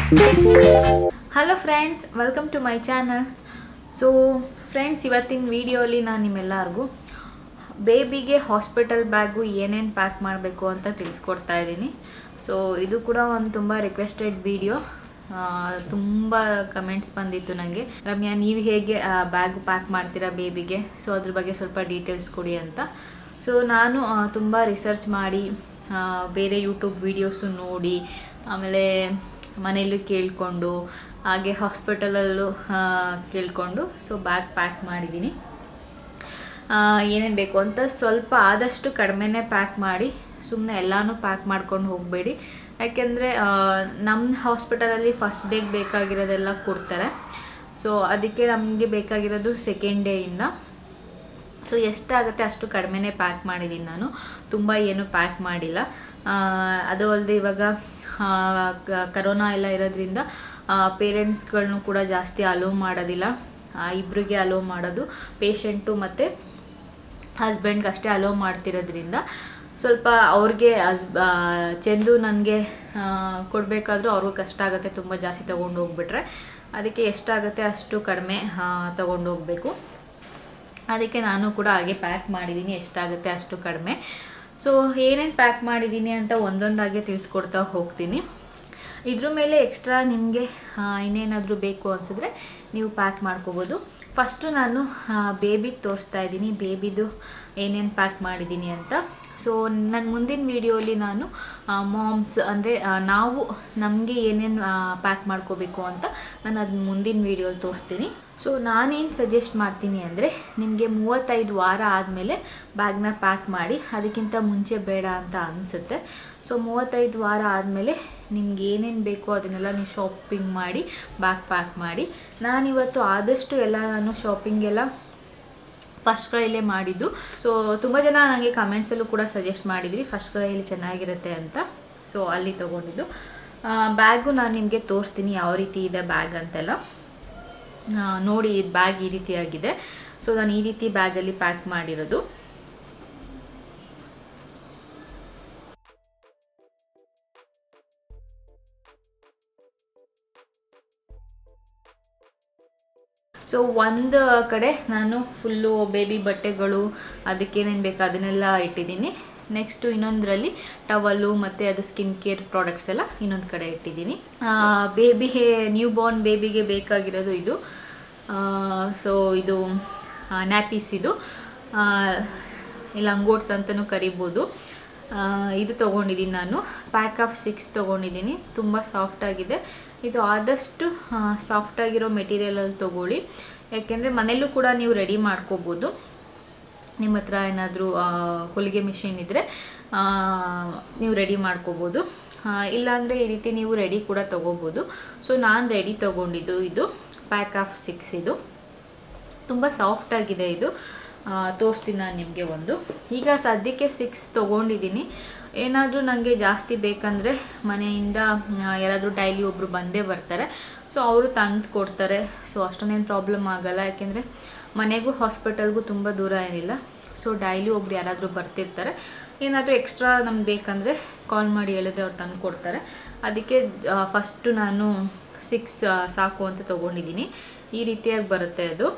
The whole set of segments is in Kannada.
Hello friends welcome to my channel so friends ಇವತ್ತಿನ ವಿಡಿಯೋಲಿ ನಾನು ನಿಮ್ಮೆಲ್ಲರಿಗೂ ಬೇಬಿಗೆ ಹಾಸ್ಪಿಟಲ್ ಬ್ಯಾಗು ಏನೇನು ಪ್ಯಾಕ್ ಮಾಡಬೇಕು ಅಂತ ತಿಳಿಸ್ಕೊಡ್ತಾ ಇದ್ದೀನಿ ಸೊ ಇದು ಕೂಡ ಒಂದು ತುಂಬ ರಿಕ್ವೆಸ್ಟೆಡ್ ವಿಡಿಯೋ ತುಂಬ ಕಮೆಂಟ್ಸ್ ಬಂದಿತ್ತು ನನಗೆ ರಮ್ಯಾ ನೀವು ಹೇಗೆ ಬ್ಯಾಗ್ ಪ್ಯಾಕ್ ಮಾಡ್ತೀರಾ ಬೇಬಿಗೆ ಸೊ ಅದ್ರ ಬಗ್ಗೆ ಸ್ವಲ್ಪ ಡೀಟೇಲ್ಸ್ ಕೊಡಿ ಅಂತ ಸೊ ನಾನು ತುಂಬ ರಿಸರ್ಚ್ ಮಾಡಿ ಆ, ಬೇರೆ ಯೂಟ್ಯೂಬ್ ವೀಡಿಯೋಸು ನೋಡಿ ಆಮೇಲೆ ಮನೆಯಲ್ಲೂ ಕೇಳಿಕೊಂಡು ಹಾಗೆ ಹಾಸ್ಪಿಟಲಲ್ಲೂ ಕೇಳಿಕೊಂಡು ಸೊ ಬ್ಯಾಗ್ ಪ್ಯಾಕ್ ಮಾಡಿದ್ದೀನಿ ಏನೇನು ಬೇಕು ಅಂತ ಸ್ವಲ್ಪ ಆದಷ್ಟು ಕಡಿಮೆನೇ ಪ್ಯಾಕ್ ಮಾಡಿ ಸುಮ್ಮನೆ ಎಲ್ಲನೂ ಪ್ಯಾಕ್ ಮಾಡ್ಕೊಂಡು ಹೋಗಬೇಡಿ ಯಾಕೆಂದರೆ ನಮ್ಮ ಹಾಸ್ಪಿಟಲಲ್ಲಿ ಫಸ್ಟ್ ಡೇಗೆ ಬೇಕಾಗಿರೋದೆಲ್ಲ ಕೊಡ್ತಾರೆ ಸೊ ಅದಕ್ಕೆ ನಮಗೆ ಬೇಕಾಗಿರೋದು ಸೆಕೆಂಡ್ ಡೇಯಿಂದ ಸೊ ಎಷ್ಟಾಗುತ್ತೆ ಅಷ್ಟು ಕಡಿಮೆನೇ ಪ್ಯಾಕ್ ಮಾಡಿದ್ದೀನಿ ನಾನು ತುಂಬ ಏನು ಪ್ಯಾಕ್ ಮಾಡಿಲ್ಲ ಆ, ಅದು ಅಲ್ಲದೆ ಇವಾಗ ಆ, ಕ- ಕರೋನಾ ಎಲ್ಲ ಇರೋದ್ರಿಂದ ಪೇರೆಂಟ್ಸ್ಗಳನ್ನೂ ಕೂಡ ಜಾಸ್ತಿ ಅಲೋ ಮಾಡೋದಿಲ್ಲ ಇಬ್ಬರಿಗೆ ಅಲೋ ಮಾಡೋದು ಪೇಷಂಟು ಮತ್ತು ಹಸ್ಬೆಂಡ್ಗೆ ಅಷ್ಟೇ ಅಲೋ ಮಾಡ್ತಿರೋದ್ರಿಂದ ಸ್ವಲ್ಪ ಅವ್ರಿಗೆ ಹಸ್ ಚೆಂದು ನನಗೆ ಕೊಡಬೇಕಾದ್ರೂ ಅವ್ರಿಗೂ ಕಷ್ಟ ಆಗುತ್ತೆ ತುಂಬ ಜಾಸ್ತಿ ತೊಗೊಂಡು ಹೋಗ್ಬಿಟ್ರೆ ಅದಕ್ಕೆ ಎಷ್ಟಾಗುತ್ತೆ ಅಷ್ಟು ಕಡಿಮೆ ತೊಗೊಂಡು ಹೋಗಬೇಕು ಅದಕ್ಕೆ ನಾನು ಕೂಡ ಹಾಗೆ ಪ್ಯಾಕ್ ಮಾಡಿದ್ದೀನಿ ಎಷ್ಟಾಗುತ್ತೆ ಅಷ್ಟು ಕಡಿಮೆ ಸೊ ಏನೇನು ಪ್ಯಾಕ್ ಮಾಡಿದ್ದೀನಿ ಅಂತ ಒಂದೊಂದಾಗೆ ತಿಳಿಸ್ಕೊಡ್ತಾ ಹೋಗ್ತೀನಿ ಇದ್ರ ಮೇಲೆ ಎಕ್ಸ್ಟ್ರಾ ನಿಮಗೆ ಇನ್ನೇನಾದರೂ ಬೇಕು ಅನಿಸಿದ್ರೆ ನೀವು ಪ್ಯಾಕ್ ಮಾಡ್ಕೋಬೋದು ಫಸ್ಟು ನಾನು ಬೇಬಿಗೆ ತೋರಿಸ್ತಾ ಇದ್ದೀನಿ ಬೇಬಿದು ಏನೇನು ಪ್ಯಾಕ್ ಮಾಡಿದ್ದೀನಿ ಅಂತ ಸೊ ನನ್ನ ಮುಂದಿನ ವೀಡಿಯೋಲಿ ನಾನು ಮಾಮ್ಸ್ ಅಂದರೆ ನಾವು ನಮಗೆ ಏನೇನು ಪ್ಯಾಕ್ ಮಾಡ್ಕೋಬೇಕು ಅಂತ ನಾನು ಅದು ಮುಂದಿನ ವೀಡಿಯೋಲಿ ತೋರಿಸ್ತೀನಿ ಸೊ ನಾನೇನು ಸಜೆಸ್ಟ್ ಮಾಡ್ತೀನಿ ಅಂದರೆ ನಿಮಗೆ ಮೂವತ್ತೈದು ವಾರ ಆದಮೇಲೆ ಬ್ಯಾಗ್ನ ಪ್ಯಾಕ್ ಮಾಡಿ ಅದಕ್ಕಿಂತ ಮುಂಚೆ ಬೇಡ ಅಂತ ಅನಿಸುತ್ತೆ ಸೊ ಮೂವತ್ತೈದು ವಾರ ಆದಮೇಲೆ ನಿಮ್ಗೆ ಏನೇನು ಬೇಕೋ ಅದನ್ನೆಲ್ಲ ನೀವು ಶಾಪಿಂಗ್ ಮಾಡಿ ಬ್ಯಾಗ್ ಪ್ಯಾಕ್ ಮಾಡಿ ನಾನಿವತ್ತು ಆದಷ್ಟು ಎಲ್ಲ ನಾನು ಶಾಪಿಂಗ್ ಎಲ್ಲ ಫಸ್ಟ್ ಕ್ರೈಲೇ ಮಾಡಿದ್ದು ಸೊ ತುಂಬ ಜನ ನನಗೆ ಕಮೆಂಟ್ಸಲ್ಲೂ ಕೂಡ ಸಜೆಸ್ಟ್ ಮಾಡಿದ್ರಿ ಫಸ್ಟ್ ಕ್ರೈಲಿ ಚೆನ್ನಾಗಿರುತ್ತೆ ಅಂತ ಸೊ ಅಲ್ಲಿ ತೊಗೊಂಡಿದ್ದು ಬ್ಯಾಗು ನಾನು ನಿಮಗೆ ತೋರಿಸ್ತೀನಿ ಯಾವ ರೀತಿ ಇದೆ ಬ್ಯಾಗ್ ಅಂತೆಲ್ಲ ಆ, ನೋಡಿ ಬ್ಯಾಗ್ ಈ ರೀತಿಯಾಗಿದೆ ಸೊ ನಾನು ಈ ರೀತಿ ಬ್ಯಾಗಲ್ಲಿ ಪ್ಯಾಕ್ ಮಾಡಿರೋದು ಸೊ ಒಂದು ಕಡೆ ನಾನು ಫುಲ್ಲು ಬೇಬಿ ಬಟ್ಟೆಗಳು ಅದಕ್ಕೇನೇನು ಬೇಕು ಅದನ್ನೆಲ್ಲ ಇಟ್ಟಿದ್ದೀನಿ ನೆಕ್ಸ್ಟು ಇನ್ನೊಂದರಲ್ಲಿ ಟವಲ್ಲು ಮತ್ತು ಅದು ಸ್ಕಿನ್ ಕೇರ್ ಪ್ರಾಡಕ್ಟ್ಸ್ ಎಲ್ಲ ಇನ್ನೊಂದು ಕಡೆ ಇಟ್ಟಿದ್ದೀನಿ ಬೇಬಿಗೆ ನ್ಯೂ ಬಾರ್ನ್ ಬೇಬಿಗೆ ಬೇಕಾಗಿರೋದು ಇದು ಸೊ ಇದು ನ್ಯಾಪೀಸ್ ಇದು ಆ, ಇಲ್ಲ ಅಂಗೋಟ್ಸ್ ಅಂತಲೂ ಕರಿಬೋದು ಆ, ಇದು ತೊಗೊಂಡಿದ್ದೀನಿ ನಾನು ಪ್ಯಾಕ್ ಆಫ್ ಸಿಕ್ಸ್ ತೊಗೊಂಡಿದ್ದೀನಿ ತುಂಬ ಸಾಫ್ಟಾಗಿದೆ ಇದು ಆದಷ್ಟು ಸಾಫ್ಟಾಗಿರೋ ಮೆಟೀರಿಯಲಲ್ಲಿ ತೊಗೊಳ್ಳಿ ಯಾಕೆಂದರೆ ಮನೆಯಲ್ಲೂ ಕೂಡ ನೀವು ರೆಡಿ ಮಾಡ್ಕೋಬೋದು ನಿಮ್ಮ ಹತ್ರ ಏನಾದರೂ ಹೊಲಿಗೆ ಮಿಷಿನ್ ಇದ್ದರೆ ನೀವು ರೆಡಿ ಮಾಡ್ಕೋಬೋದು ಆ, ಇಲ್ಲಾಂದರೆ ಈ ರೀತಿ ನೀವು ರೆಡಿ ಕೂಡ ತೊಗೋಬೋದು ಸೊ ನಾನು ರೆಡಿ ತೊಗೊಂಡಿದ್ದು ಇದು ಪ್ಯಾಕ್ ಆಫ್ ಸಿಕ್ಸ್ ಇದು ತುಂಬ ಸಾಫ್ಟಾಗಿದೆ ಇದು ಆ, ತೋರಿಸ್ತೀನಿ ನಾನು ನಿಮಗೆ ಒಂದು ಈಗ ಸದ್ಯಕ್ಕೆ ಸಿಕ್ಸ್ ತೊಗೊಂಡಿದ್ದೀನಿ ಏನಾದರೂ ನನಗೆ ಜಾಸ್ತಿ ಬೇಕಂದರೆ ಮನೆಯಿಂದ ಆ, ಯಾರಾದರೂ ಡೈಲಿ ಒಬ್ಬರು ಬಂದೇ ಬರ್ತಾರೆ ಸೊ ಅವರು ತಂದು ಕೊಡ್ತಾರೆ ಸೊ ಅಷ್ಟೊಂದೇನು ಪ್ರಾಬ್ಲಮ್ ಆಗಲ್ಲ ಯಾಕೆಂದರೆ ಮನೆಗೂ ಹಾಸ್ಪಿಟಲ್ಗೂ ತುಂಬ ದೂರ ಏನಿಲ್ಲ ಸೊ ಡೈಲಿ ಒಬ್ರು ಯಾರಾದರೂ ಬರ್ತಿರ್ತಾರೆ ಏನಾದರೂ ಎಕ್ಸ್ಟ್ರಾ ನಮ್ಗೆ ಬೇಕಂದರೆ ಕಾಲ್ ಮಾಡಿ ಹೇಳಿದ್ರೆ ಅವ್ರು ತಂದು ಕೊಡ್ತಾರೆ ಅದಕ್ಕೆ ಫಸ್ಟು ನಾನು ಸಿಕ್ಸ್ ಸಾಕು ಅಂತ ತೊಗೊಂಡಿದ್ದೀನಿ ಈ ರೀತಿಯಾಗಿ ಬರುತ್ತೆ ಅದು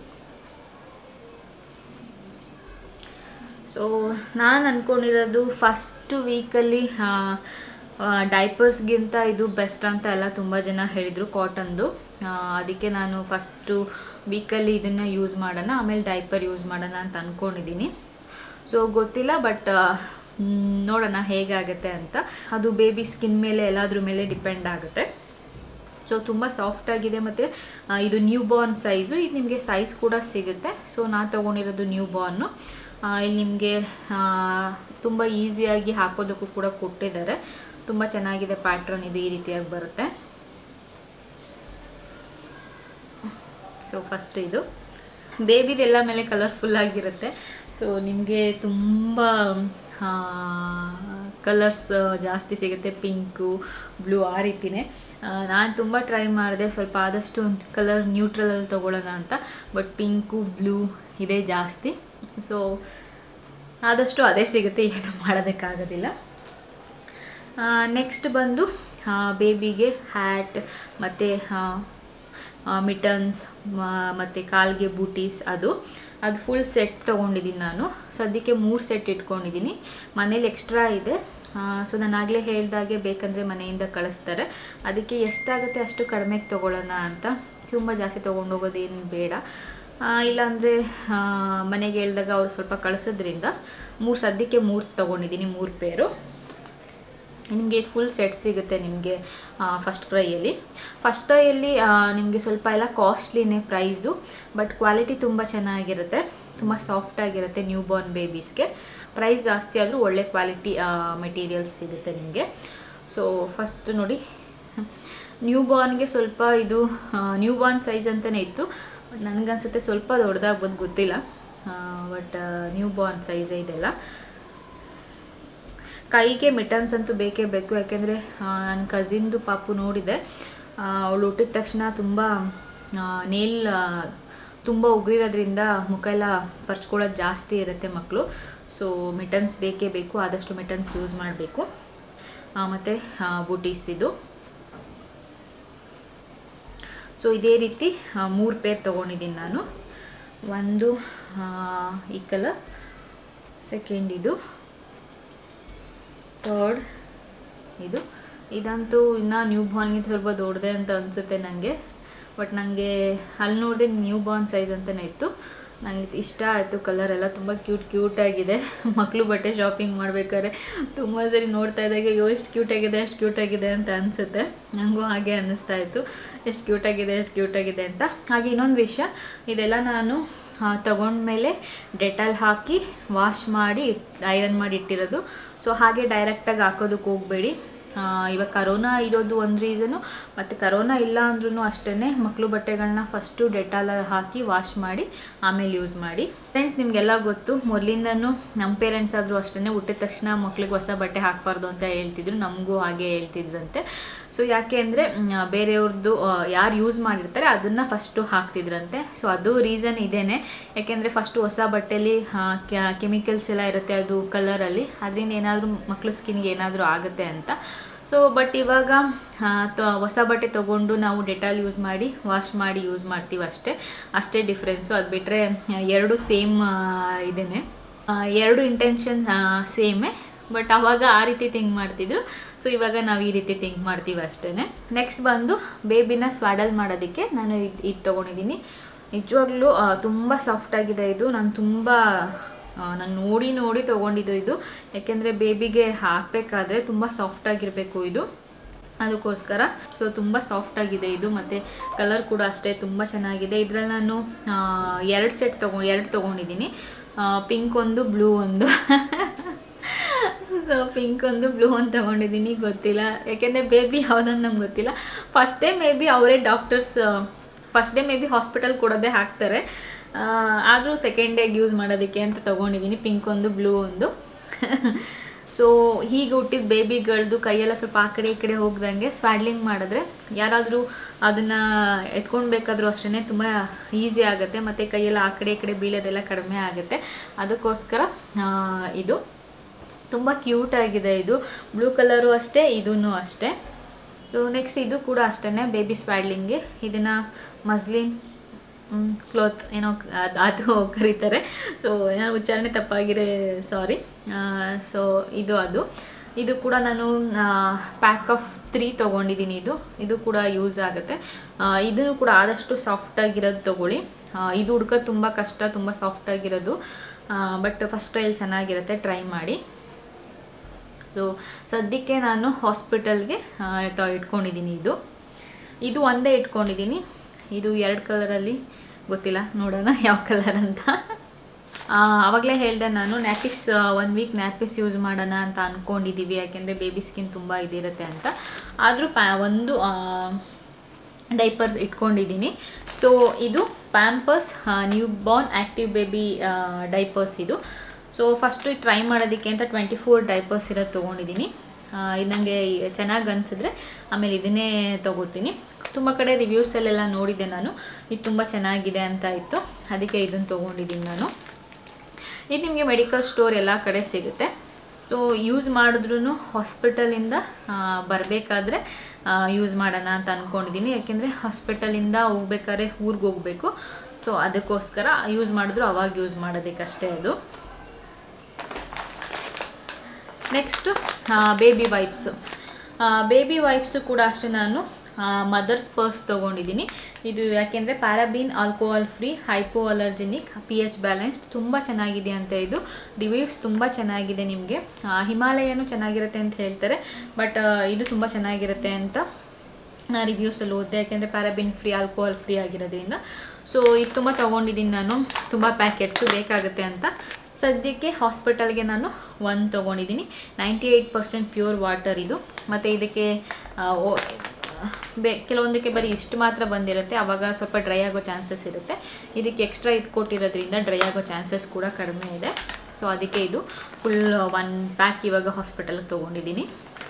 ಸೊ ನಾನು ಅಂದ್ಕೊಂಡಿರೋದು ಫಸ್ಟ್ ವೀಕಲ್ಲಿ ಡೈಪರ್ಸ್ಗಿಂತ ಇದು ಬೆಸ್ಟ್ ಅಂತ ಎಲ್ಲ ತುಂಬ ಜನ ಹೇಳಿದರು ಕಾಟನ್ದು ಅದಕ್ಕೆ ನಾನು ಫಸ್ಟು ವೀಕಲ್ಲಿ ಇದನ್ನು ಯೂಸ್ ಮಾಡೋಣ ಆಮೇಲೆ ಡೈಪರ್ ಯೂಸ್ ಮಾಡೋಣ ಅಂತ ಅಂದ್ಕೊಂಡಿದ್ದೀನಿ ಸೊ ಗೊತ್ತಿಲ್ಲ ಬಟ್ ನೋಡೋಣ ಹೇಗಾಗುತ್ತೆ ಅಂತ ಅದು ಬೇಬಿ ಸ್ಕಿನ್ ಮೇಲೆ ಎಲ್ಲದ್ರ ಮೇಲೆ ಡಿಪೆಂಡ್ ಆಗುತ್ತೆ ಸೊ ತುಂಬ ಸಾಫ್ಟಾಗಿದೆ ಮತ್ತು ಇದು ನ್ಯೂ ಬಾರ್ನ್ ಸೈಜು ಇದು ನಿಮಗೆ ಸೈಜ್ ಕೂಡ ಸಿಗುತ್ತೆ ಸೊ ನಾನು ತೊಗೊಂಡಿರೋದು ನ್ಯೂ ಬಾರ್ನು ಇಲ್ಲಿ ನಿಮಗೆ ತುಂಬ ಈಸಿಯಾಗಿ ಹಾಕೋದಕ್ಕೂ ಕೂಡ ಕೊಟ್ಟಿದ್ದಾರೆ ತುಂಬ ಚೆನ್ನಾಗಿದೆ ಪ್ಯಾಟ್ರನ್ ಇದು ಈ ರೀತಿಯಾಗಿ ಬರುತ್ತೆ ಸೊ ಫಸ್ಟ್ ಇದು ಬೇಬಿದೆಲ್ಲ ಮೇಲೆ ಕಲರ್ಫುಲ್ ಆಗಿರುತ್ತೆ ಸೊ ನಿಮಗೆ ತುಂಬ ಕಲರ್ಸ್ ಜಾಸ್ತಿ ಸಿಗುತ್ತೆ ಪಿಂಕು ಬ್ಲೂ ಆ ರೀತಿನೇ ನಾನು ತುಂಬ ಟ್ರೈ ಮಾಡಿದೆ ಸ್ವಲ್ಪ ಆದಷ್ಟು ಕಲರ್ ನ್ಯೂಟ್ರಲಲ್ಲಿ ತೊಗೊಳ್ಳೋಣ ಅಂತ ಬಟ್ ಪಿಂಕು ಬ್ಲೂ ಇದೇ ಜಾಸ್ತಿ ಸೊ ಆದಷ್ಟು ಅದೇ ಸಿಗುತ್ತೆ ಏನು ಮಾಡೋದಕ್ಕಾಗೋದಿಲ್ಲ ನೆಕ್ಸ್ಟ್ ಬಂದು ಬೇಬಿಗೆ ಹ್ಯಾಟ್ ಮತ್ತು ಮಿಟನ್ಸ್ ಮತ್ತು ಕಾಲ್ಗೆ ಬೂಟೀಸ್ ಅದು ಅದು ಫುಲ್ ಸೆಟ್ ತೊಗೊಂಡಿದ್ದೀನಿ ನಾನು ಸದ್ಯಕ್ಕೆ ಮೂರು ಸೆಟ್ ಇಟ್ಕೊಂಡಿದ್ದೀನಿ ಮನೇಲಿ ಎಕ್ಸ್ಟ್ರಾ ಇದೆ ಸೊ ನಾನು ಆಗಲೇ ಹೇಳ್ದಾಗೆ ಬೇಕಂದರೆ ಮನೆಯಿಂದ ಕಳಿಸ್ತಾರೆ ಅದಕ್ಕೆ ಎಷ್ಟಾಗುತ್ತೆ ಅಷ್ಟು ಕಡಿಮೆಗೆ ತೊಗೊಳ್ಳೋಣ ಅಂತ ತುಂಬ ಜಾಸ್ತಿ ತೊಗೊಂಡೋಗೋದೇನು ಬೇಡ ಇಲ್ಲಾಂದರೆ ಮನೆಗೆ ಹೇಳ್ದಾಗ ಅವ್ರು ಸ್ವಲ್ಪ ಕಳಿಸೋದ್ರಿಂದ ಮೂರು ಸದ್ಯಕ್ಕೆ ಮೂರು ತೊಗೊಂಡಿದ್ದೀನಿ ಮೂರು ಪೇರು ನಿಮಗೆ ಫುಲ್ ಸೆಟ್ ಸಿಗುತ್ತೆ ನಿಮಗೆ ಫಸ್ಟ್ ಕ್ರೈಯಲ್ಲಿ ಫಸ್ಟ್ ಕ್ರೈಯಲ್ಲಿ ನಿಮಗೆ ಸ್ವಲ್ಪ ಎಲ್ಲ ಕಾಸ್ಟ್ಲಿನೇ ಪ್ರೈಸು ಬಟ್ ಕ್ವಾಲಿಟಿ ತುಂಬ ಚೆನ್ನಾಗಿರುತ್ತೆ ತುಂಬ ಸಾಫ್ಟಾಗಿರುತ್ತೆ ನ್ಯೂ ಬಾರ್ನ್ ಬೇಬೀಸ್ಗೆ ಪ್ರೈಸ್ ಜಾಸ್ತಿ ಆದರೂ ಒಳ್ಳೆ ಕ್ವಾಲಿಟಿ ಮೆಟೀರಿಯಲ್ಸ್ ಸಿಗುತ್ತೆ ನಿಮಗೆ ಸೊ ಫಸ್ಟ್ ನೋಡಿ ನ್ಯೂ ಬಾರ್ನ್ಗೆ ಸ್ವಲ್ಪ ಇದು ನ್ಯೂ ಬಾರ್ನ್ ಸೈಜ್ ಅಂತಲೇ ಇತ್ತು ನನಗನ್ಸುತ್ತೆ ಸ್ವಲ್ಪ ದೊಡ್ಡದಾಗ್ಬೋದು ಗೊತ್ತಿಲ್ಲ ಬಟ್ ನ್ಯೂ ಬಾರ್ನ್ ಸೈಜೇ ಇದೆಲ್ಲ ಕೈಗೆ ಮಿಟನ್ಸ್ ಅಂತೂ ಬೇಕೇ ಬೇಕು ಯಾಕೆಂದರೆ ನನ್ನ ಕಸಿನ್ದು ಪಾಪು ನೋಡಿದೆ ಅವಳು ಹುಟ್ಟಿದ ತಕ್ಷಣ ತುಂಬ ನೇಲ್ ತುಂಬ ಉಗುರಿರೋದ್ರಿಂದ ಮುಖ ಎಲ್ಲ ಪರ್ಚ್ಕೊಳ್ಳೋದು ಜಾಸ್ತಿ ಇರುತ್ತೆ ಮಕ್ಕಳು ಸೊ ಮಿಟನ್ಸ್ ಬೇಕೇ ಬೇಕು ಆದಷ್ಟು ಮಿಟನ್ಸ್ ಯೂಸ್ ಮಾಡಬೇಕು ಮತ್ತು ಬೂಟೀಸ್ ಇದು ಸೊ ಇದೇ ರೀತಿ ಮೂರು ಪೇರ್ ತೊಗೊಂಡಿದ್ದೀನಿ ನಾನು ಒಂದು ಈ ಕಲರ್ ಸೆಕೆಂಡ್ ಇದು ಥರ್ಡ್ ಇದು ಇದಂತೂ ಇನ್ನೂ ನ್ಯೂ ಬಾರ್ನ್ಗಿಂತ ಸ್ವಲ್ಪ ದೊಡ್ಡದೆ ಅಂತ ಅನಿಸುತ್ತೆ ನನಗೆ ಬಟ್ ನನಗೆ ಅಲ್ಲಿ ನೋಡಿದೆ ನ್ಯೂ ಬಾರ್ನ್ ಸೈಜ್ ಅಂತಲೇ ಇತ್ತು ನನಗೆ ಇಷ್ಟ ಆಯಿತು ಕಲರ್ ಎಲ್ಲ ತುಂಬ ಕ್ಯೂಟ್ ಕ್ಯೂಟಾಗಿದೆ ಮಕ್ಕಳು ಬಟ್ಟೆ ಶಾಪಿಂಗ್ ಮಾಡ್ಬೇಕಾದ್ರೆ ತುಂಬ ಸರಿ ನೋಡ್ತಾ ಇದ್ದಾಗ ಅಯ್ಯೋ ಎಷ್ಟು ಕ್ಯೂಟಾಗಿದೆ ಎಷ್ಟು ಕ್ಯೂಟಾಗಿದೆ ಅಂತ ಅನಿಸುತ್ತೆ ನನಗೂ ಹಾಗೆ ಅನ್ನಿಸ್ತಾ ಇತ್ತು ಎಷ್ಟು ಕ್ಯೂಟಾಗಿದೆ ಎಷ್ಟು ಕ್ಯೂಟಾಗಿದೆ ಅಂತ ಹಾಗೆ ಇನ್ನೊಂದು ವಿಷಯ ಇದೆಲ್ಲ ನಾನು ತಗೊಂಡ್ಮೇಲೆ ಡೆಟಾಲ್ ಹಾಕಿ ವಾಶ್ ಮಾಡಿ ಐರನ್ ಮಾಡಿ ಇಟ್ಟಿರೋದು ಸೊ ಹಾಗೆ ಡೈರೆಕ್ಟಾಗಿ ಹಾಕೋದಕ್ಕೆ ಹೋಗಬೇಡಿ ಇವಾಗ ಕರೋನಾ ಇರೋದು ಒಂದು ರೀಸನು ಮತ್ತು ಕರೋನಾ ಇಲ್ಲ ಅಂದ್ರೂ ಅಷ್ಟೇ ಮಕ್ಕಳು ಬಟ್ಟೆಗಳನ್ನ ಫಸ್ಟು ಡೆಟಾಲ್ ಹಾಕಿ ವಾಶ್ ಮಾಡಿ ಆಮೇಲೆ ಯೂಸ್ ಮಾಡಿ ಫ್ರೆಂಡ್ಸ್ ನಿಮಗೆಲ್ಲ ಗೊತ್ತು ಮೊದಲಿಂದನೂ ನಮ್ಮ ಪೇರೆಂಟ್ಸ್ ಆದರೂ ಅಷ್ಟೇ ಹುಟ್ಟಿದ ತಕ್ಷಣ ಮಕ್ಳಿಗೆ ಹೊಸ ಬಟ್ಟೆ ಹಾಕಬಾರ್ದು ಅಂತ ಹೇಳ್ತಿದ್ರು ನಮಗೂ ಹಾಗೆ ಹೇಳ್ತಿದ್ರಂತೆ ಸೊ ಯಾಕೆ ಅಂದರೆ ಬೇರೆಯವ್ರದ್ದು ಯಾರು ಯೂಸ್ ಮಾಡಿರ್ತಾರೆ ಅದನ್ನು ಫಸ್ಟು ಹಾಕ್ತಿದ್ರಂತೆ ಸೊ ಅದು ರೀಸನ್ ಇದೇನೆ ಯಾಕೆಂದರೆ ಫಸ್ಟು ಹೊಸ ಬಟ್ಟೆಲಿ ಕೆಮಿಕಲ್ಸ್ ಎಲ್ಲ ಇರುತ್ತೆ ಅದು ಕಲರಲ್ಲಿ ಅದರಿಂದ ಏನಾದರೂ ಮಕ್ಕಳು ಸ್ಕಿನ್ಗೆ ಏನಾದರೂ ಆಗುತ್ತೆ ಅಂತ ಸೊ ಬಟ್ ಇವಾಗ ಹೊಸ ಬಟ್ಟೆ ತೊಗೊಂಡು ನಾವು ಡೆಟಾಲ್ ಯೂಸ್ ಮಾಡಿ ವಾಶ್ ಮಾಡಿ ಯೂಸ್ ಮಾಡ್ತೀವಿ ಅಷ್ಟೇ ಅಷ್ಟೇ ಡಿಫ್ರೆನ್ಸು ಅದು ಬಿಟ್ಟರೆ ಎರಡು ಸೇಮ್ ಇದೇನೆ ಎರಡು ಇಂಟೆನ್ಷನ್ ಸೇಮೇ ಬಟ್ ಅವಾಗ ಆ ರೀತಿ ಥಿಂಕ್ ಮಾಡ್ತಿದ್ರು ಸೊ ಇವಾಗ ನಾವು ಈ ರೀತಿ ಥಿಂಕ್ ಮಾಡ್ತೀವಿ ಅಷ್ಟೇ ನೆಕ್ಸ್ಟ್ ಬಂದು ಬೇಬಿನ ಸ್ವಾಡಲ್ ಮಾಡೋದಕ್ಕೆ ನಾನು ಇದು ಇದು ತೊಗೊಂಡಿದ್ದೀನಿ ನಿಜವಾಗ್ಲೂ ತುಂಬ ಸಾಫ್ಟಾಗಿದೆ ಇದು ನಾನು ತುಂಬ ನಾನು ನೋಡಿ ನೋಡಿ ತೊಗೊಂಡಿದ್ದು ಇದು ಯಾಕೆಂದರೆ ಬೇಬಿಗೆ ಹಾಕಬೇಕಾದ್ರೆ ತುಂಬ ಸಾಫ್ಟಾಗಿರಬೇಕು ಇದು ಅದಕ್ಕೋಸ್ಕರ ಸೊ ತುಂಬ ಸಾಫ್ಟಾಗಿದೆ ಇದು ಮತ್ತು ಕಲರ್ ಕೂಡ ಅಷ್ಟೇ ತುಂಬ ಚೆನ್ನಾಗಿದೆ ಇದರಲ್ಲಿ ನಾನು ಎರಡು ಸೆಟ್ ತೊಗೊಂಡು ಎರಡು ತೊಗೊಂಡಿದ್ದೀನಿ ಪಿಂಕ್ ಒಂದು ಬ್ಲೂ ಒಂದು ಸೊ ಪಿಂಕ್ ಒಂದು ಬ್ಲೂ ಒಂದು ತೊಗೊಂಡಿದ್ದೀನಿ ಗೊತ್ತಿಲ್ಲ ಯಾಕೆಂದರೆ ಬೇಬಿ ಯಾವುದಂತ ನಂಗೆ ಗೊತ್ತಿಲ್ಲ ಫಸ್ಟ್ ಡೇ ಮೇ ಬಿ ಅವರೇ doctors first day maybe hospital ಕೊಡೋದೇ ಹಾಕ್ತಾರೆ ಆದರೂ ಸೆಕೆಂಡ್ ಡೇಗೆ ಯೂಸ್ ಮಾಡೋದಕ್ಕೆ ಅಂತ ತೊಗೊಂಡಿದ್ದೀನಿ ಪಿಂಕ್ ಒಂದು ಬ್ಲೂ ಒಂದು ಸೊ ಹೀಗೆ ಹುಟ್ಟಿದ ಬೇಬಿಗಳದ್ದು ಕೈಯೆಲ್ಲ ಸ್ವಲ್ಪ ಆ ಕಡೆ ಈ ಕಡೆ ಹೋಗ್ದಂಗೆ ಸ್ವಾಡ್ಲಿಂಗ್ ಮಾಡಿದ್ರೆ ಯಾರಾದರೂ ಅದನ್ನು ಎತ್ಕೊಳ್ಬೇಕಾದ್ರೂ ಅಷ್ಟೇ ತುಂಬ ಈಸಿ ಆಗುತ್ತೆ ಮತ್ತು ಕೈಯೆಲ್ಲ ಆ ಕಡೆ ಈ ಕಡೆ ಬೀಳೋದೆಲ್ಲ ಕಡಿಮೆ ಆಗುತ್ತೆ ಅದಕ್ಕೋಸ್ಕರ ಇದು ತುಂಬ ಕ್ಯೂಟ್ ಆಗಿದೆ ಇದು ಬ್ಲೂ ಕಲರು ಅಷ್ಟೇ ಇದೂ ಅಷ್ಟೇ ಸೊ ನೆಕ್ಸ್ಟ್ ಇದು ಕೂಡ ಅಷ್ಟೇ ಬೇಬಿ ಸ್ವ್ಯಾಡ್ಲಿಂಗ್ಗೆ ಇದನ್ನು ಮಸ್ಲಿನ್ ಕ್ಲೋತ್ ಏನೋ ಅದು ಅದು ಕರೀತಾರೆ ಸೊ ಏನೋ ಉಚ್ಚಾರಣೆ ತಪ್ಪಾಗಿರೆ ಸಾರಿ ಸೊ ಇದು ಅದು ಇದು ಕೂಡ ನಾನು ಪ್ಯಾಕ್ ಆಫ್ ತ್ರೀ ತೊಗೊಂಡಿದ್ದೀನಿ ಇದು ಇದು ಕೂಡ ಯೂಸ್ ಆಗುತ್ತೆ ಇದನ್ನು ಕೂಡ ಆದಷ್ಟು ಸಾಫ್ಟಾಗಿರೋದು ತೊಗೊಳ್ಳಿ ಇದು ಹುಡ್ಕೋದು ತುಂಬ ಕಷ್ಟ ತುಂಬ ಸಾಫ್ಟಾಗಿರೋದು ಬಟ್ ಫಸ್ಟ್ ಟ್ರೈಲ್ ಚೆನ್ನಾಗಿರುತ್ತೆ ಟ್ರೈ ಮಾಡಿ ಸೊ ಸದ್ಯಕ್ಕೆ ನಾನು ಹಾಸ್ಪಿಟಲ್ಗೆ ಇಟ್ಕೊಂಡಿದ್ದೀನಿ ಇದು ಇದು ಒಂದೇ ಇಟ್ಕೊಂಡಿದ್ದೀನಿ ಇದು ಎರಡು ಕಲರಲ್ಲಿ ಗೊತ್ತಿಲ್ಲ ನೋಡೋಣ ಯಾವ ಕಲರ್ ಅಂತ ಆವಾಗಲೇ ಹೇಳಿದೆ ನಾನು nappies one week nappies use ಮಾಡೋಣ ಅಂತ ಅಂದ್ಕೊಂಡಿದ್ದೀವಿ ಯಾಕೆಂದರೆ ಬೇಬಿ ಸ್ಕಿನ್ ತುಂಬ ಇದಿರುತ್ತೆ ಅಂತ ಆದರೂ ಪ್ಯಾ ಒಂದು ಡೈಪರ್ಸ್ ಇಟ್ಕೊಂಡಿದ್ದೀನಿ ಸೊ ಇದು Pampers new born active baby diapers ಇದು ಸೊ ಫಸ್ಟು ಟ್ರೈ ಮಾಡೋದಕ್ಕೆ ಅಂತ ಟ್ವೆಂಟಿ ಫೋರ್ ಡೈಪರ್ಸ್ ಇರೋದು ತೊಗೊಂಡಿದ್ದೀನಿ ಇದು ನನಗೆ ಚೆನ್ನಾಗಿ ಅನಿಸಿದ್ರೆ ಆಮೇಲೆ ಇದನ್ನೇ ತೊಗೋತೀನಿ ತುಂಬ ಕಡೆ ರಿವ್ಯೂಸಲ್ಲೆಲ್ಲ ನೋಡಿದ್ದೆ ನಾನು ಇದು ತುಂಬ ಚೆನ್ನಾಗಿದೆ ಅಂತ ಇತ್ತು ಅದಕ್ಕೆ ಇದನ್ನು ತೊಗೊಂಡಿದ್ದೀನಿ ನಾನು ಇದು ನಿಮಗೆ ಮೆಡಿಕಲ್ ಸ್ಟೋರ್ ಎಲ್ಲ ಕಡೆ ಸಿಗುತ್ತೆ ಸೊ ಯೂಸ್ ಮಾಡಿದ್ರೂ ಹಾಸ್ಪಿಟಲಿಂದ ಬರಬೇಕಾದ್ರೆ ಯೂಸ್ ಮಾಡೋಣ ಅಂತ ಅಂದ್ಕೊಂಡಿದ್ದೀನಿ ಯಾಕೆಂದರೆ ಹಾಸ್ಪಿಟಲಿಂದ ಹೋಗ್ಬೇಕಾದ್ರೆ ಊರಿಗೆ ಹೋಗಬೇಕು ಸೊ ಅದಕ್ಕೋಸ್ಕರ ಯೂಸ್ ಮಾಡಿದ್ರು ಅವಾಗ ಯೂಸ್ ಮಾಡೋದಕ್ಕಷ್ಟೇ ಅದು next baby wipes baby wipes ಕೂಡ ಅಷ್ಟೇ ನಾನು ಮದರ್ಸ್ ಪರ್ಸ್ ತೊಗೊಂಡಿದ್ದೀನಿ ಇದು ಯಾಕೆಂದರೆ paraben alcohol free hypoallergenic P H balance ತುಂಬ ಚೆನ್ನಾಗಿದೆ ಅಂತ ಇದು ರಿವ್ಯೂಸ್ ತುಂಬ ಚೆನ್ನಾಗಿದೆ ನಿಮಗೆ ಹಿಮಾಲಯನೂ ಚೆನ್ನಾಗಿರುತ್ತೆ ಅಂತ ಹೇಳ್ತಾರೆ ಬಟ್ ಇದು ತುಂಬ ಚೆನ್ನಾಗಿರುತ್ತೆ ಅಂತ ನಾ ರಿವ್ಯೂಸಲ್ಲಿ ಓದಿದೆ ಯಾಕೆಂದರೆ ಪ್ಯಾರಾಬಿನ್ ಫ್ರೀ ಆಲ್ಕೋಹಾಲ್ ಫ್ರೀ ಆಗಿರೋದ್ರಿಂದ ಸೊ ಇದು ತುಂಬ ತೊಗೊಂಡಿದ್ದೀನಿ ನಾನು ತುಂಬ ಪ್ಯಾಕೆಟ್ಸು ಬೇಕಾಗುತ್ತೆ ಅಂತ ಸದ್ಯಕ್ಕೆ ಹಾಸ್ಪಿಟಲ್ಗೆ ನಾನು ಒಂದು ತೊಗೊಂಡಿದ್ದೀನಿ ninety eight percent pure water ಇದು ಮತ್ತು ಇದಕ್ಕೆ ಆ, ಓ- ಬೇ ಕೆಲವೊಂದಕ್ಕೆ ಬರೀ ಇಷ್ಟು ಮಾತ್ರ ಬಂದಿರುತ್ತೆ ಆವಾಗ ಸ್ವಲ್ಪ ಡ್ರೈ ಆಗೋ ಚಾನ್ಸಸ್ ಇರುತ್ತೆ ಇದಕ್ಕೆ ಎಕ್ಸ್ಟ್ರಾ ಇದು ಕೊಟ್ಟಿರೋದ್ರಿಂದ ಡ್ರೈ ಆಗೋ ಚಾನ್ಸಸ್ ಕೂಡ ಕಡಿಮೆ ಇದೆ ಸೊ ಅದಕ್ಕೆ ಇದು ಫುಲ್ ಒನ್ ಪ್ಯಾಕ್ ಇವಾಗ ಹಾಸ್ಪಿಟಲ್ಗೆ ತೊಗೊಂಡಿದ್ದೀನಿ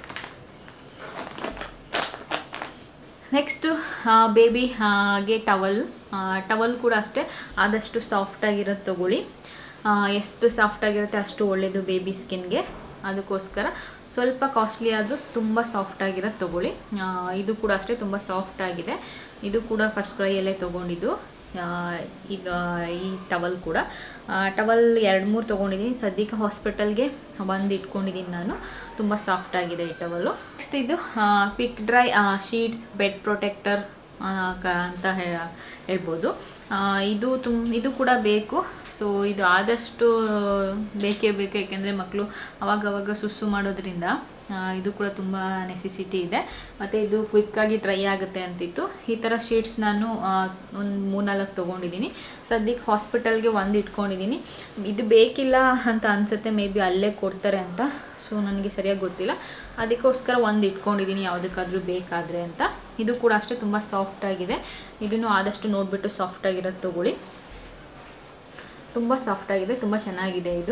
ನೆಕ್ಸ್ಟು ಬೇಬಿಗೆ ಟವಲ್ ಟವಲ್ ಕೂಡ ಅಷ್ಟೇ ಆದಷ್ಟು ಸಾಫ್ಟಾಗಿರೋದು ತೊಗೊಳ್ಳಿ ಆ, ಎಷ್ಟು ಸಾಫ್ಟಾಗಿರುತ್ತೆ ಅಷ್ಟು ಒಳ್ಳೆಯದು ಬೇಬಿ ಸ್ಕಿನ್ಗೆ ಅದಕ್ಕೋಸ್ಕರ ಸ್ವಲ್ಪ ಕಾಸ್ಟ್ಲಿ ಆದರೂ ತುಂಬ ಸಾಫ್ಟಾಗಿರೋದು ತೊಗೊಳ್ಳಿ ಆ, ಇದು ಕೂಡ ಅಷ್ಟೇ ತುಂಬ ಸಾಫ್ಟ್ ಆಗಿದೆ ಇದು ಕೂಡ ಫಸ್ಟ್ ಕ್ರೈಯಲ್ಲೇ ತೊಗೊಂಡಿದ್ದು ಆ, ಈಗ ಈ ಟವಲ್ ಕೂಡ ಟವಲ್ ಎರಡು ಮೂರು ತೊಗೊಂಡಿದ್ದೀನಿ ಸದ್ಯಕ್ಕೆ ಹಾಸ್ಪಿಟಲ್ಗೆ ಒಂದು ಇಟ್ಕೊಂಡಿದ್ದೀನಿ ನಾನು ತುಂಬ ಸಾಫ್ಟ್ ಆಗಿದೆ ಈ ಟವಲ್ಲು ನೆಕ್ಸ್ಟ್ ಇದು quick dry sheets bed protector ಅಂತ ಹೇ- ಹೇಳ್ಬೋದು ಆ, ಇದು ತುಮ್ ಇದು ಕೂಡ ಬೇಕು ಸೊ ಇದು ಆದಷ್ಟು ಬೇಕೇ ಬೇಕು ಯಾಕೆಂದರೆ ಮಕ್ಕಳು ಅವಾಗವಾಗ ಸುಸ್ಸು ಮಾಡೋದ್ರಿಂದ ಆ, ಇದು ಕೂಡ ತುಂಬ ನೆಸೆಸಿಟಿ ಇದೆ ಮತ್ತು ಇದು ಕ್ವಿಕ್ಕಾಗಿ ಡ್ರೈ ಆಗುತ್ತೆ ಅಂತಿತ್ತು ಈ ಥರ ಶೀಟ್ಸ್ ನಾನು ಒಂದು ಮೂರ್ನಾಲ್ಕು ತೊಗೊಂಡಿದ್ದೀನಿ ಸದ್ಯಕ್ಕೆ ಹಾಸ್ಪಿಟಲ್ಗೆ ಒಂದು ಇಟ್ಕೊಂಡಿದ್ದೀನಿ ಇದು ಬೇಕಿಲ್ಲ ಅಂತ ಅನಿಸುತ್ತೆ ಮೇ ಬಿ ಅಲ್ಲೇ ಕೊಡ್ತಾರೆ ಅಂತ ಸೊ ನನಗೆ ಸರಿಯಾಗಿ ಗೊತ್ತಿಲ್ಲ ಅದಕ್ಕೋಸ್ಕರ ಒಂದು ಇಟ್ಕೊಂಡಿದ್ದೀನಿ ಯಾವುದಕ್ಕಾದ್ರೂ ಬೇಕಾದರೆ ಅಂತ ಇದು ಕೂಡ ಅಷ್ಟೇ ತುಂಬ ಸಾಫ್ಟ್ ಆಗಿದೆ ಇದನ್ನು ಆದಷ್ಟು ನೋಡಿಬಿಟ್ಟು ಸಾಫ್ಟ್ ಆಗಿರೋದು ತೊಗೊಳ್ಳಿ ತುಂಬ ಸಾಫ್ಟ್ ಆಗಿದೆ ತುಂಬ ಚೆನ್ನಾಗಿದೆ ಇದು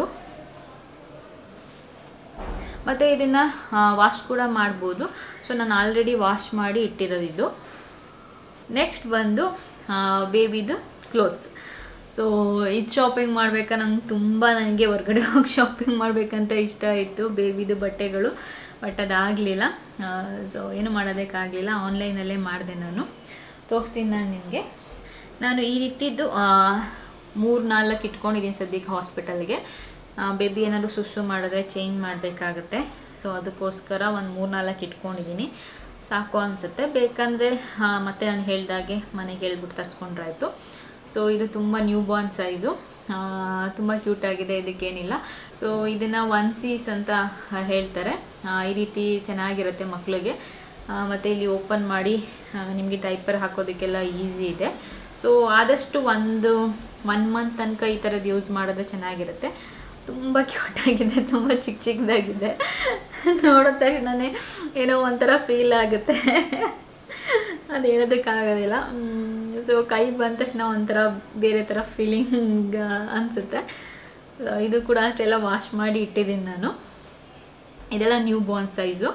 ಮತ್ತು ಇದನ್ನು ವಾಶ್ ಕೂಡ ಮಾಡ್ಬೋದು ಸೊ ನಾನು ಆಲ್ರೆಡಿ ವಾಶ್ ಮಾಡಿ ಇಟ್ಟಿರೋದು ಇದು ನೆಕ್ಸ್ಟ್ ಬಂದು ಬೇಬಿದು ಕ್ಲೋತ್ಸ್ ಸೊ ಇದು ಶಾಪಿಂಗ್ ಮಾಡ್ಬೇಕಾ ನಂಗೆ ತುಂಬ ನನಗೆ ಹೊರ್ಗಡೆ ಹೋಗಿ ಶಾಪಿಂಗ್ ಮಾಡಬೇಕಂತ ಇಷ್ಟ ಇತ್ತು ಬೇಬಿದು ಬಟ್ಟೆಗಳು ಬಟ್ ಅದಾಗಲಿಲ್ಲ ಸೊ ಏನು ಮಾಡೋದಕ್ಕಾಗಲಿಲ್ಲ ಆನ್ಲೈನಲ್ಲೇ ಮಾಡಿದೆ ನಾನು ತೋರಿಸ್ತೀನಿ ನಾನು ನಿಮಗೆ ನಾನು ಈ ರೀತಿದ್ದು ಮೂರು ನಾಲ್ಕು ಇಟ್ಕೊಂಡಿದ್ದೀನಿ ಸದ್ಯಕ್ಕೆ ಹಾಸ್ಪಿಟಲ್ಗೆ ಬೇಬಿ ಏನಾದರೂ ಸುಸ್ಸು ಮಾಡಿದ್ರೆ ಚೇಂಜ್ ಮಾಡಬೇಕಾಗತ್ತೆ ಸೊ ಅದಕ್ಕೋಸ್ಕರ ಒಂದು ಮೂರು ನಾಲ್ಕು ಇಟ್ಕೊಂಡಿದ್ದೀನಿ ಸಾಕು ಅನಿಸುತ್ತೆ ಬೇಕಂದರೆ ಮತ್ತೆ ನಾನು ಹೇಳ್ದಾಗೆ ಮನೆಗೆ ಹೇಳ್ಬಿಟ್ಟು ತರಿಸ್ಕೊಂಡ್ರಾಯ್ತು ಸೊ ಇದು ತುಂಬ ನ್ಯೂ ಬಾರ್ನ್ ಸೈಜು ತುಂಬ ಕ್ಯೂಟಾಗಿದೆ ಇದಕ್ಕೇನಿಲ್ಲ ಸೊ ಇದನ್ನು ಒನ್ ಸೀಸ್ ಅಂತ ಹೇಳ್ತಾರೆ ಆ, ಈ ರೀತಿ ಚೆನ್ನಾಗಿರುತ್ತೆ ಮಕ್ಕಳಿಗೆ ಮತ್ತು ಇಲ್ಲಿ ಓಪನ್ ಮಾಡಿ ನಿಮಗೆ ಡೈಪರ್ ಹಾಕೋದಕ್ಕೆಲ್ಲ ಈಸಿ ಇದೆ ಸೊ ಆದಷ್ಟು ಒಂದು ಒನ್ ಮಂತ್ ತನಕ ಈ ಥರದ್ದು ಯೂಸ್ ಮಾಡಿದ್ರೆ ಚೆನ್ನಾಗಿರುತ್ತೆ ತುಂಬ ಕ್ಯೂಟಾಗಿದೆ ತುಂಬ ಚಿಕ್ಕ ಚಿಕ್ಕದಾಗಿದೆ ನೋಡಿದ ತಕ್ಷಣನೇ ಏನೋ ಒಂಥರ ಫೀಲ್ ಆಗುತ್ತೆ ಅದು ಹೇಳೋದಕ್ಕಾಗೋದಿಲ್ಲ ಸೊ ಕೈ ಬಂದ ತಕ್ಷಣ ಒಂಥರ ಬೇರೆ ಥರ ಫೀಲಿಂಗ್ ಅನಿಸುತ್ತೆ ಇದು ಕೂಡ ಅಷ್ಟೆಲ್ಲ ವಾಶ್ ಮಾಡಿ ಇಟ್ಟಿದ್ದೀನಿ ನಾನು ಇದೆಲ್ಲ ನ್ಯೂ ಬಾರ್ನ್ ಸೈಜು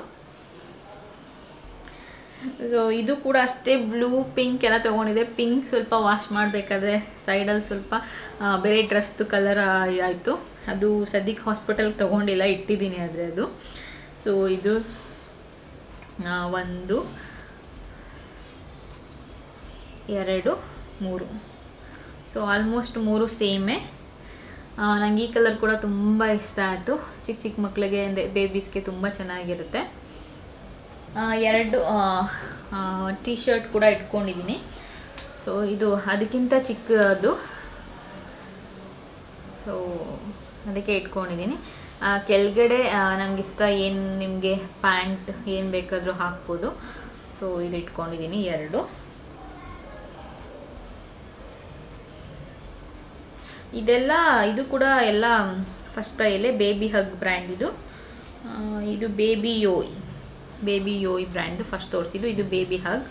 ಸೊ ಇದು ಕೂಡ ಅಷ್ಟೇ ಬ್ಲೂ ಪಿಂಕ್ ಎಲ್ಲ ತೊಗೊಂಡಿದೆ ಪಿಂಕ್ ಸ್ವಲ್ಪ ವಾಶ್ ಮಾಡಬೇಕಾದ್ರೆ ಸೈಡಲ್ಲಿ ಸ್ವಲ್ಪ ಆ, ಬೇರೆ ಡ್ರೆಸ್ದು ಕಲರ್ ಆಯಿತು ಅದು ಸದ್ಯಕ್ಕೆ ಹಾಸ್ಪಿಟಲ್ಗೆ ತೊಗೊಂಡಿಲ್ಲ ಇಟ್ಟಿದ್ದೀನಿ ಆದರೆ ಅದು ಸೊ ಇದು ಆ, ಒಂದು ಎರಡು ಮೂರು ಸೊ ಆಲ್ಮೋಸ್ಟ್ ಮೂರು ಸೇಮೇ ನನಗೆ ಈ ಕಲರ್ ಕೂಡ ತುಂಬ ಇಷ್ಟ ಆಯಿತು ಚಿಕ್ಕ ಚಿಕ್ಕ ಮಕ್ಕಳಿಗೆ ಅಂದರೆ ಬೇಬೀಸ್ಗೆ ತುಂಬ ಚೆನ್ನಾಗಿರುತ್ತೆ ಆ, ಎರಡು ಟೀ ಶರ್ಟ್ ಕೂಡ ಇಟ್ಕೊಂಡಿದ್ದೀನಿ ಸೊ ಇದು ಅದಕ್ಕಿಂತ ಚಿಕ್ಕದು ಸೊ ಅದಕ್ಕೆ ಇಟ್ಕೊಂಡಿದ್ದೀನಿ ಆ, ಕೆಳಗಡೆ ನನಗೆ ಇಷ್ಟ ಏನು ನಿಮಗೆ ಪ್ಯಾಂಟ್ ಏನು ಬೇಕಾದರೂ ಹಾಕ್ಬೋದು ಸೊ ಇದು ಇಟ್ಕೊಂಡಿದ್ದೀನಿ ಎರಡು ಇದೆಲ್ಲ ಇದು ಕೂಡ ಎಲ್ಲ ಫಸ್ಟ್ ಪ್ರೈಯಲ್ಲೇ ಬೇಬಿ ಹಗ್ ಬ್ರ್ಯಾಂಡ್ ಇದು ಆ, ಇದು ಬೇಬಿ ಯೋಯ್ ಬೇಬಿ ಯೋಯ್ ಬ್ರ್ಯಾಂಡ್ದು ಫಸ್ಟ್ ತೋರಿಸಿದ್ದು ಇದು ಬೇಬಿ ಹಗ್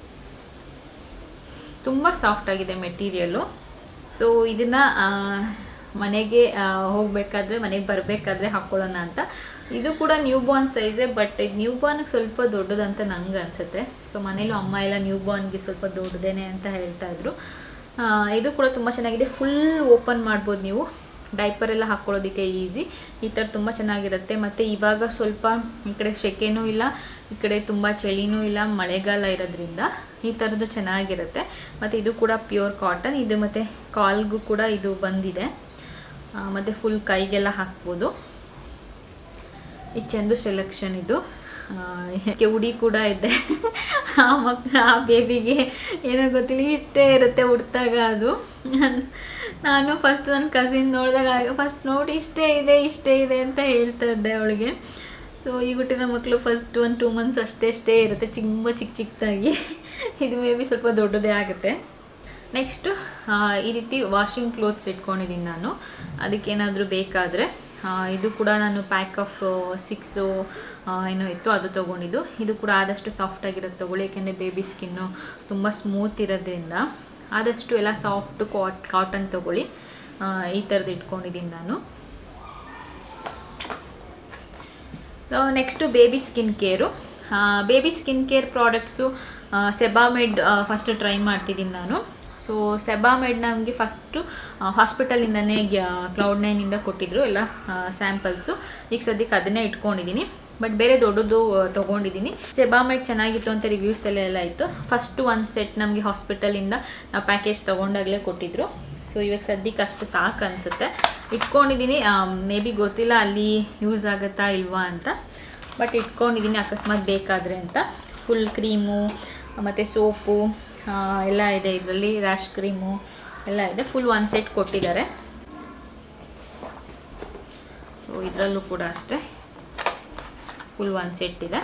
ತುಂಬ ಸಾಫ್ಟ್ ಆಗಿದೆ ಮೆಟೀರಿಯಲ್ಲು ಸೊ ಇದನ್ನು ಮನೆಗೆ ಹೋಗಬೇಕಾದ್ರೆ ಮನೆಗೆ ಬರಬೇಕಾದ್ರೆ ಹಾಕ್ಕೊಳ್ಳೋಣ ಅಂತ ಇದು ಕೂಡ ನ್ಯೂ ಬಾರ್ನ್ ಸೈಜೇ ಬಟ್ ಇದು ನ್ಯೂ ಬಾರ್ನ್ಗೆ ಸ್ವಲ್ಪ ದೊಡ್ಡದಂತ ನಂಗೆ ಅನಿಸುತ್ತೆ ಸೊ ಮನೇಲೂ ಅಮ್ಮ ಎಲ್ಲ ನ್ಯೂ ಬಾರ್ನ್ಗೆ ಸ್ವಲ್ಪ ದೊಡ್ಡದೇನೆ ಅಂತ ಹೇಳ್ತಾ ಇದ್ರು ಆ, ಇದು ಕೂಡ ತುಂಬ ಚೆನ್ನಾಗಿದೆ ಫುಲ್ ಓಪನ್ ಮಾಡ್ಬೋದು ನೀವು ಡೈಪರ್ ಎಲ್ಲ ಹಾಕ್ಕೊಳ್ಳೋದಕ್ಕೆ ಈಸಿ ಈ ಥರ ತುಂಬ ಚೆನ್ನಾಗಿರುತ್ತೆ ಮತ್ತು ಇವಾಗ ಸ್ವಲ್ಪ ಈ ಕಡೆ ಸೆಕೆನೂ ಇಲ್ಲ ಈ ಕಡೆ ತುಂಬ ಚಳಿನೂ ಇಲ್ಲ ಮಳೆಗಾಲ ಇರೋದ್ರಿಂದ ಈ ಥರದ್ದು ಚೆನ್ನಾಗಿರುತ್ತೆ ಮತ್ತು ಇದು ಕೂಡ ಪ್ಯೂರ್ ಕಾಟನ್ ಇದು ಮತ್ತು ಕಾಲ್ಗೂ ಕೂಡ ಇದು ಬಂದಿದೆ ಮತ್ತು ಫುಲ್ ಕೈಗೆಲ್ಲ ಹಾಕ್ಬೋದು ಈ ಚಂದು ಸೆಲೆಕ್ಷನ್ ಇದು ಉಡಿ ಕೂಡ ಇದೆ ಆ ಮಕ್ಕಳು ಆ ಬೇಬಿಗೆ ಏನೋ ಗೊತ್ತಿಲ್ಲ ಇಷ್ಟೇ ಇರುತ್ತೆ ಉಡ್ತಾಗ ಅದು ನಾನು ಫಸ್ಟ್ ನನ್ನ ಕಸಿನ್ ನೋಡಿದಾಗ ಫಸ್ಟ್ ನೋಡಿ ಇಷ್ಟೇ ಇದೆ ಇಷ್ಟೇ ಇದೆ ಅಂತ ಹೇಳ್ತಾ ಇದ್ದೆ ಅವಳಿಗೆ ಸೊ ಈ ಹುಟ್ಟಿನ ಮಕ್ಕಳು ಫಸ್ಟ್ ಒಂದು ಟೂ ಮಂತ್ಸ್ ಅಷ್ಟೇ ಅಷ್ಟೇ ಇರುತ್ತೆ ತುಂಬ ಚಿಕ್ಕ ಚಿಕ್ಕದಾಗಿ ಇದು ಮೇ ಬಿ ಸ್ವಲ್ಪ ದೊಡ್ಡದೇ ಆಗುತ್ತೆ ನೆಕ್ಸ್ಟು ಈ ರೀತಿ ವಾಷಿಂಗ್ ಕ್ಲೋತ್ಸ್ ಇಟ್ಕೊಂಡಿದ್ದೀನಿ ನಾನು ಅದಕ್ಕೇನಾದರೂ ಬೇಕಾದರೆ ಇದು ಕೂಡ ನಾನು ಪ್ಯಾಕ್ ಆಫ್ ಸಿಕ್ಸು ಏನೋ ಇತ್ತು ಅದು ತೊಗೊಂಡಿದ್ದು ಇದು ಕೂಡ ಆದಷ್ಟು ಸಾಫ್ಟಾಗಿರೋದು ತೊಗೊಳ್ಳಿ ಯಾಕೆಂದರೆ ಬೇಬಿ ಸ್ಕಿನ್ನು ತುಂಬ ಸ್ಮೂತ್ ಇರೋದ್ರಿಂದ ಆದಷ್ಟು ಎಲ್ಲ ಸಾಫ್ಟ್ ಕಾಟ್ ಕಾಟನ್ ತೊಗೊಳ್ಳಿ ಈ ಥರದ್ದು ಇಟ್ಕೊಂಡಿದ್ದೀನಿ ನಾನು next baby skin care baby skin care products Sebamed first try ಮಾಡ್ತಿದ್ದೀನಿ ನಾನು ಸೊ ಸೆಬಾಮೆಡ್ ನಮಗೆ ಫಸ್ಟು ಹಾಸ್ಪಿಟಲಿಂದನೇ ಕ್ಲೌಡ್ ನೈನಿಂದ ಕೊಟ್ಟಿದ್ರು ಎಲ್ಲ ಸ್ಯಾಂಪಲ್ಸು ಈಗ ಸದ್ಯಕ್ಕೆ ಅದನ್ನೇ ಇಟ್ಕೊಂಡಿದ್ದೀನಿ ಬಟ್ ಬೇರೆ ದೊಡ್ಡದು ತೊಗೊಂಡಿದ್ದೀನಿ ಸೆಬಾಮೆಡ್ ಚೆನ್ನಾಗಿತ್ತು ಅಂತ ರಿವ್ಯೂಸ್ ಎಲ್ಲ ಎಲ್ಲ ಇತ್ತು ಫಸ್ಟು ಒಂದು ಸೆಟ್ ನಮಗೆ ಹಾಸ್ಪಿಟಲಿಂದ ನಾವು ಪ್ಯಾಕೇಜ್ ತೊಗೊಂಡಾಗಲೇ ಕೊಟ್ಟಿದ್ರು ಸೊ ಇವಾಗ ಸದ್ಯಕ್ಕೆ ಅಷ್ಟು ಸಾಕು ಅನಿಸುತ್ತೆ ಇಟ್ಕೊಂಡಿದ್ದೀನಿ ಮೇ ಬಿ ಗೊತ್ತಿಲ್ಲ ಅಲ್ಲಿ ಯೂಸ್ ಆಗುತ್ತಾ ಇಲ್ವಾ ಅಂತ ಬಟ್ ಇಟ್ಕೊಂಡಿದ್ದೀನಿ ಅಕಸ್ಮಾತ್ ಬೇಕಾದರೆ ಅಂತ ಫುಲ್ ಕ್ರೀಮು ಮತ್ತು ಸೋಪು ಎಲ್ಲ ಇದೆ ಇದರಲ್ಲಿ ರ್ಯಾಶ್ ಕ್ರೀಮು ಎಲ್ಲ ಇದೆ ಫುಲ್ ಒನ್ ಸೆಟ್ ಕೊಟ್ಟಿದ್ದಾರೆ ಸೊ ಇದರಲ್ಲೂ ಕೂಡ ಅಷ್ಟೇ ಫುಲ್ ಒನ್ ಸೆಟ್ ಇದೆ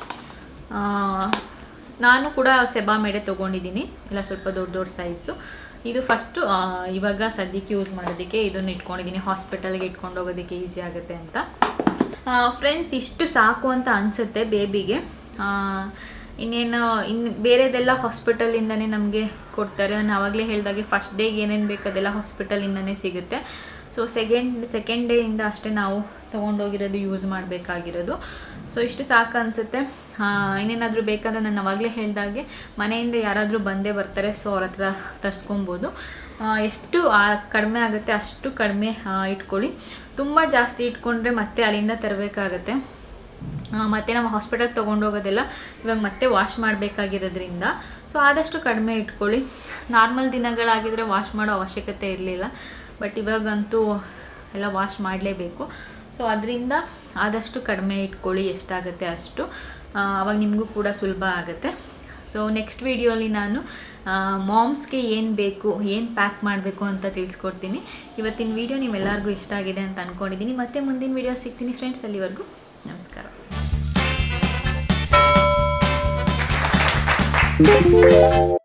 ನಾನು ಕೂಡ ಸೆಬಾ ಮೇಡೆ ತೊಗೊಂಡಿದ್ದೀನಿ ಎಲ್ಲ ಸ್ವಲ್ಪ ದೊಡ್ಡ ದೊಡ್ಡ ಸೈಜು ಇದು ಫಸ್ಟು ಇವಾಗ ಸದ್ಯಕ್ಕೆ ಯೂಸ್ ಮಾಡೋದಕ್ಕೆ ಇದನ್ನು ಇಟ್ಕೊಂಡಿದ್ದೀನಿ ಹಾಸ್ಪಿಟಲ್ಗೆ ಇಟ್ಕೊಂಡು ಹೋಗೋದಕ್ಕೆ ಈಸಿ ಆಗುತ್ತೆ ಅಂತ ಫ್ರೆಂಡ್ಸ್ ಇಷ್ಟು ಸಾಕು ಅಂತ ಅನಿಸುತ್ತೆ ಬೇಬಿಗೆ ಇನ್ನೇನು ಇನ್ನು ಬೇರೆದೆಲ್ಲ ಹಾಸ್ಪಿಟಲಿಂದನೇ ನಮಗೆ ಕೊಡ್ತಾರೆ ನಾನು ಆವಾಗಲೇ ಹೇಳಿದಾಗೆ ಫಸ್ಟ್ ಡೇಗೆ ಏನೇನು ಬೇಕು ಅದೆಲ್ಲ ಹಾಸ್ಪಿಟಲಿಂದನೇ ಸಿಗುತ್ತೆ ಸೊ ಸೆಕೆಂಡ್ ಸೆಕೆಂಡ್ ಡೇಯಿಂದ ಅಷ್ಟೇ ನಾವು ತೊಗೊಂಡೋಗಿರೋದು ಯೂಸ್ ಮಾಡಬೇಕಾಗಿರೋದು ಸೊ ಇಷ್ಟು ಸಾಕು ಅನಿಸುತ್ತೆ ಇನ್ನೇನಾದರೂ ಬೇಕಾದ್ರೆ ನಾನು ಅವಾಗಲೇ ಹೇಳಿದಾಗೆ ಮನೆಯಿಂದ ಯಾರಾದರೂ ಬಂದೇ ಬರ್ತಾರೆ ಸೊ ಅವ್ರ ಹತ್ರ ತರಿಸ್ಕೊಬೋದು ಎಷ್ಟು ಕಡಿಮೆ ಆಗುತ್ತೆ ಅಷ್ಟು ಕಡಿಮೆ ಇಟ್ಕೊಳ್ಳಿ ತುಂಬ ಜಾಸ್ತಿ ಇಟ್ಕೊಂಡ್ರೆ ಮತ್ತೆ ಅಲ್ಲಿಂದ ತರಬೇಕಾಗತ್ತೆ ಮತ್ತು ನಾವು ಹಾಸ್ಪಿಟಲ್ಗೆ ತೊಗೊಂಡೋಗೋದೆಲ್ಲ ಇವಾಗ ಮತ್ತೆ ವಾಶ್ ಮಾಡಬೇಕಾಗಿರೋದ್ರಿಂದ ಸೊ ಆದಷ್ಟು ಕಡಿಮೆ ಇಟ್ಕೊಳ್ಳಿ ನಾರ್ಮಲ್ ದಿನಗಳಾಗಿದ್ದರೆ ವಾಶ್ ಮಾಡೋ ಅವಶ್ಯಕತೆ ಇರಲಿಲ್ಲ ಬಟ್ ಇವಾಗಂತೂ ಎಲ್ಲ ವಾಶ್ ಮಾಡಲೇಬೇಕು ಸೊ ಅದರಿಂದ ಆದಷ್ಟು ಕಡಿಮೆ ಇಟ್ಕೊಳ್ಳಿ ಎಷ್ಟಾಗುತ್ತೆ ಅಷ್ಟು ಆವಾಗ ನಿಮಗೂ ಕೂಡ ಸುಲಭ ಆಗುತ್ತೆ ಸೊ ನೆಕ್ಸ್ಟ್ ವೀಡಿಯೋಲಿ ನಾನು ಮಾಮ್ಸ್ಗೆ ಏನು ಬೇಕು ಏನು ಪ್ಯಾಕ್ ಮಾಡಬೇಕು ಅಂತ ತಿಳಿಸ್ಕೊಡ್ತೀನಿ ಇವತ್ತಿನ ವೀಡಿಯೋ ನಿಮ್ಮೆಲ್ಲರಿಗೂ ಇಷ್ಟ ಆಗಿದೆ ಅಂತ ಅಂದ್ಕೊಂಡಿದ್ದೀನಿ ಮತ್ತೆ ಮುಂದಿನ ವೀಡಿಯೋ ಸಿಗ್ತೀನಿ ಫ್ರೆಂಡ್ಸ್ ಅಲ್ಲಿವರೆಗೂ ನಮಸ್ಕಾರ Thank you.